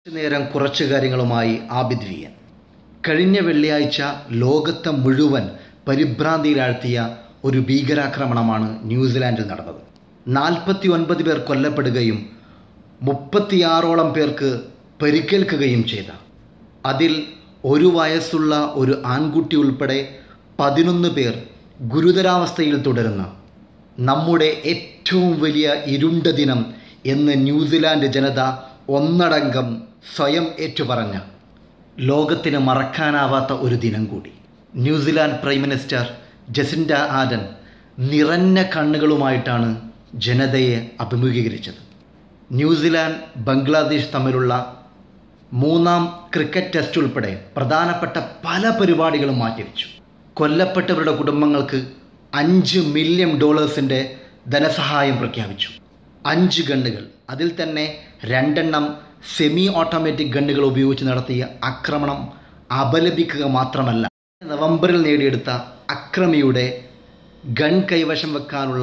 നേരം കുറച്ച് കാര്യങ്ങളുമായി ആബിദ് വിയൻ കഴിഞ്ഞ വെള്ളിയാഴ്ച ലോകത്തെ മുഴുവൻ പരിഭ്രാന്തിയിലാഴ്ത്തിയ ഒരു ഭീകരാക്രമണമാണ് ന്യൂസിലാൻഡിൽ നടന്നത് നാൽപ്പത്തി ഒൻപത് പേർ കൊല്ലപ്പെടുകയും മുപ്പത്തിയാറോളം പേർക്ക് പരിക്കേൽക്കുകയും ചെയ്ത അതിൽ ഒരു വയസ്സുള്ള ഒരു ആൺകുട്ടി ഉൾപ്പെടെ പതിനൊന്ന് പേർ ഗുരുതരാവസ്ഥയിൽ തുടരുന്ന നമ്മുടെ ഏറ്റവും വലിയ ഇരുണ്ട ദിനം എന്ന് ന്യൂസിലാൻഡ് ജനത ഒന്നടങ്കം സ്വയം ഏറ്റുപറഞ്ഞ ലോകത്തിന് മറക്കാനാവാത്ത ഒരു ദിനം കൂടി New Zealand prime minister Jacinda Ardern നിറഞ്ഞ കണ്ണുകളുമായിട്ടാണ് ജനതയെ അഭിമുഖീകരിച്ചത് ന്യൂസിലാൻഡ് ബംഗ്ലാദേശ് തമ്മിലുള്ള മൂന്നാം ക്രിക്കറ്റ് ടെസ്റ്റ് ഉൾപ്പെടെ പ്രധാനപ്പെട്ട പല പരിപാടികളും മാറ്റിവെച്ചു കൊല്ലപ്പെട്ടവരുടെ കുടുംബങ്ങൾക്ക് അഞ്ച് മില്യൺ ഡോളേഴ്സിൻ്റെ ധനസഹായം പ്രഖ്യാപിച്ചു അഞ്ച് ഗണ്ണുകൾ അതിൽ തന്നെ രണ്ടെണ്ണം സെമി ഓട്ടോമാറ്റിക് ഗണ്ണുകൾ ഉപയോഗിച്ച് നടത്തിയ ആക്രമണം അപലപിക്കുക മാത്രമല്ല നവംബറിൽ നേടിയെടുത്ത അക്രമിയുടെ ഗൺ കൈവശം വെക്കാനുള്ള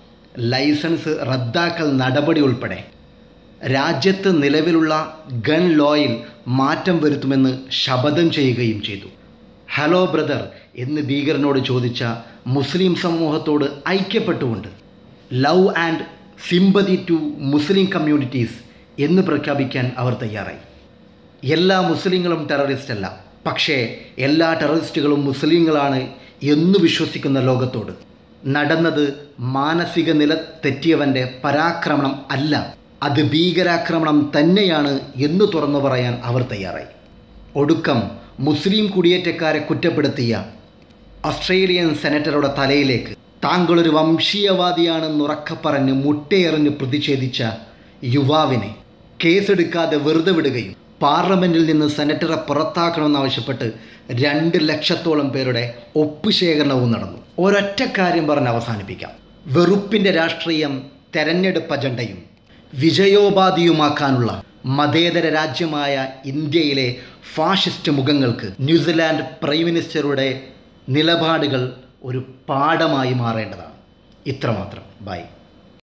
ലൈസൻസ് റദ്ദാക്കൽ നടപടി ഉൾപ്പെടെ രാജ്യത്ത് നിലവിലുള്ള ഗൺ ലോയിൽ മാറ്റം വരുത്തുമെന്ന് ശപഥം ചെയ്യുകയും ചെയ്തു ഹലോ ബ്രദർ എന്ന് ഭീകരനോട് ചോദിച്ച മുസ്ലിം സമൂഹത്തോട് ഐക്യപ്പെട്ടുകൊണ്ട് love and sympathy to Muslim communities എന്ന് പ്രഖ്യാപിക്കാൻ അവർ തയ്യാറായി എല്ലാ മുസ്ലിങ്ങളും ടെററിസ്റ്റ് അല്ല പക്ഷേ എല്ലാ ടെററിസ്റ്റുകളും മുസ്ലിങ്ങളാണ് എന്ന് വിശ്വസിക്കുന്ന ലോകത്തോട് നടന്നത് മാനസിക നില തെറ്റിയവൻ്റെ പരാക്രമണം അല്ല അത് ഭീകരാക്രമണം തന്നെയാണ് എന്ന് തുറന്നു പറയാൻ അവർ തയ്യാറായി ഒടുക്കം മുസ്ലിം കുടിയേറ്റക്കാരെ കുറ്റപ്പെടുത്തിയ ഓസ്ട്രേലിയൻ സെനറ്ററുടെ തലയിലേക്ക് താങ്കളൊരു വംശീയവാദിയാണെന്ന് ഉറക്കെ പറഞ്ഞ് മുട്ടയെറിഞ്ഞ് പ്രതിഷേധിച്ച യുവാവിനെ കേസെടുക്കാതെ വെറുതെ വിടുകയും പാർലമെന്റിൽ നിന്ന് സെനറ്ററെ പുറത്താക്കണമെന്നാവശ്യപ്പെട്ട് രണ്ട് ലക്ഷത്തോളം പേരുടെ ഒപ്പുശേഖരണവും നടന്നു ഒരൊറ്റ കാര്യം പറഞ്ഞ് അവസാനിപ്പിക്കാം വെറുപ്പിന്റെ രാഷ്ട്രീയം തെരഞ്ഞെടുപ്പ് അജണ്ടയും വിജയോപാധിയുമാക്കാനുള്ള മതേതര രാജ്യമായ ഇന്ത്യയിലെ ഫാഷിസ്റ്റ് മുഖങ്ങൾക്ക് ന്യൂസിലാൻഡ് പ്രൈം മിനിസ്റ്ററുടെ നിലപാടുകൾ ഒരു പാഠമായി മാറേണ്ടതാണ് ഇത്രമാത്രം ബൈ